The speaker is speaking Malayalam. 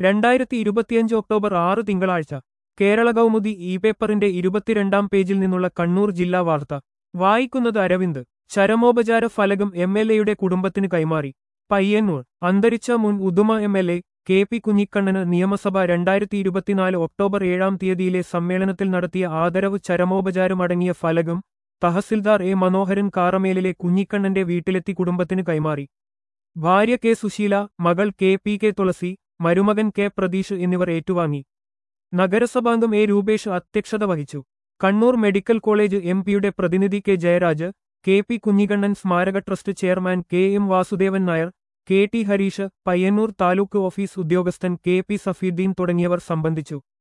രണ്ടായിരത്തി ഇരുപത്തിയഞ്ച് ഒക്ടോബർ ആറ് തിങ്കളാഴ്ച കേരള കൗമുദി ഇ പേപ്പറിന്റെ ഇരുപത്തിരണ്ടാം പേജിൽ നിന്നുള്ള കണ്ണൂർ ജില്ലാ വാർത്ത വായിക്കുന്നത് അരവിന്ദ് ചരമോപചാര ഫലകം എം എൽ എയുടെ കുടുംബത്തിന് കൈമാറി പയ്യന്നൂർ അന്തരിച്ച മുൻ Uduma M L A K P കുഞ്ഞിക്കണ്ണന് നിയമസഭ രണ്ടായിരത്തി ഇരുപത്തിനാല് ഒക്ടോബർ ഏഴാം തീയതിയിലെ സമ്മേളനത്തിൽ നടത്തിയ ആദരവ് ചരമോപചാരമടങ്ങിയ ഫലകം തഹസിൽദാർ എ മനോഹരൻ കാറമേലിലെ കുഞ്ഞിക്കണ്ണന്റെ വീട്ടിലെത്തി കുടുംബത്തിന് കൈമാറി ഭാര്യ കെ സുശീല മകൾ കെ പി കെ തുളസി മരുമകൻ കെ പ്രതീഷ് എന്നിവർ ഏറ്റുവാങ്ങി നഗരസഭാംഗം എ രൂപേഷ് അധ്യക്ഷത വഹിച്ചു കണ്ണൂർ മെഡിക്കൽ കോളേജ് എം പിയുടെ പ്രതിനിധി K Jayaraj K P Kunhikannan സ്മാരക trust chairman K M Vasudevan Nair K T Harish Payyanur taluk office ഉദ്യോഗസ്ഥൻ കെ പി സഫീദ്ദീൻ തുടങ്ങിയവർ സംബന്ധിച്ചു